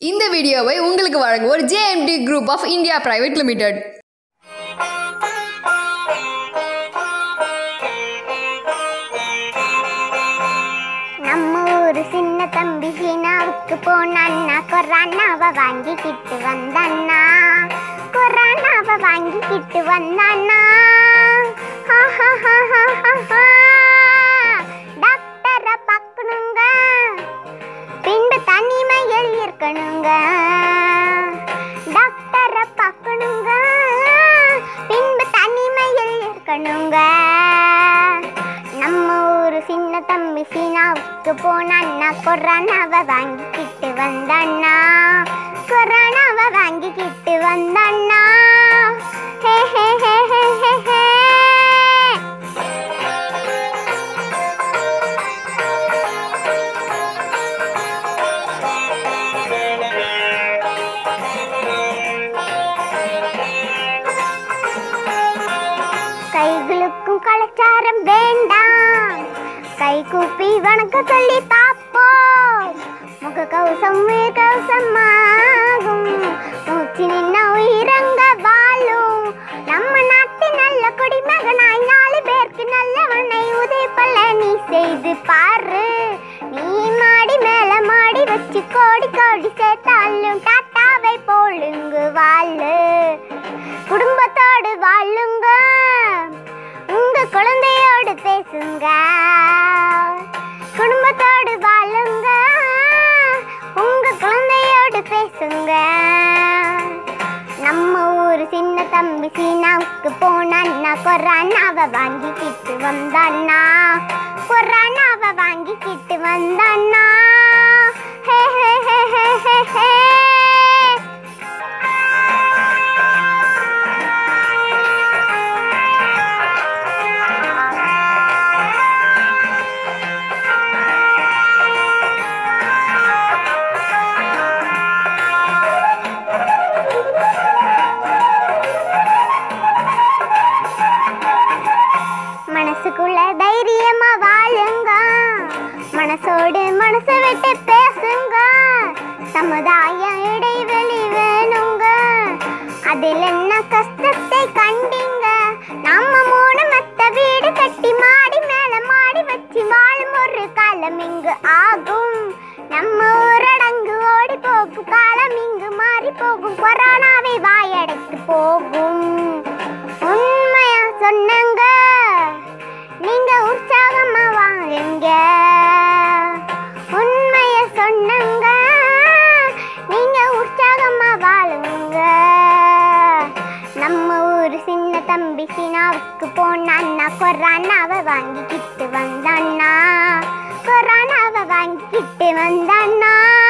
இந்த வீடியோவை உங்களுக்கு வழங்குவோர் JMD group of India private limited நம்ம ஊரு சின்ன தம்பி சீனாவுக்கு போனான்னா கொரோனாவை வாங்கிக்கிட்டு வந்தான்னா கொரோனாவை வாங்கிக்கிட்டு வந்தான்னா டாக்டரை பார்க்கணுங்க பின்பு தனிமையில் இருக்கணுங்க டாக்டரை பார்க்கணுங்க பின்பு தனிமையில் இருக்கணுங்க நம்ம ஊரு சின்ன தம்பி சீனாவுக்கு போனான்னா கொரோனாவை வாங்கிக்கிட்டு வந்தான்னா கொரோனாவை வாங்கிக்கிட்டு வந்தான்னா ஹே ஹே ஹே ஹே ஹே ஹே கைகளுக்கும் கலாச்சாரம் வேண்டாம் கை கூப்பி வணக்கம் சொல்லி பார்ப்போம் முக கவசம் உயிர் கவசமாகும் மூச்சு நின்ன உயிரங்க வாழும் நம்ம நாட்டு நல்ல குடிமகனாய் நாலு பேருக்கு நல்லவனை உதவிப்பல்ல நீ செய்து பாரு நீ மாடி மேல மாடி வச்சு கோடி கோடி சேர்த்தாலும் டாட்டாவை போலுங்கு வாழு குடும்பத்தோடு வாழுங்க உங்க குழந்தையோடு பேசுங்க குடும்பத்தோடு வாழுங்க உங்க குழந்தையோடு பேசுங்க நம்ம ஊர் சின்ன தம்பி சீனாவுக்கு போனான்னா கொரோனாவை வாங்கிக்கிட்டு வந்தான்னா கொரோனாவை வாங்கிக்கிட்டு வந்தான்னா ஹே ஹே ஹே ஹே ஹே ஹே மனசுக்குள்ள தைரியமா வாழுங்க மனசோடு மனசை விட்டு பேசுங்க சமுதாயம் இடைவெளி வேணுங்க அதில் என்ன கஷ்டத்தை கண்டீங்க நம்ம மூணு மத்த வீடு கட்டி மாடி மேல மாடி வச்சு வாழும் ஒரு காலம் இங்கு ஆகும் நம்ம ஊரடங்கு ஓடி போகும் காலம் இங்கு மாறி போகும் கொரோனாவை வாயடைத்து போகும் உண்மையா சொன்னங்க நீங்க உற்சாகமா வாழுங்க உண்மைய சொன்னங்க நீங்க உற்சாகமா வாழுங்க நம்ம ஊர் சின்ன தம்பி சீனாவுக்கு போனான்னா கொரோனாவை வாங்கிக்கிட்டு வந்தான்னா கொரோனாவை வாங்கிக்கிட்டு வந்தான்னா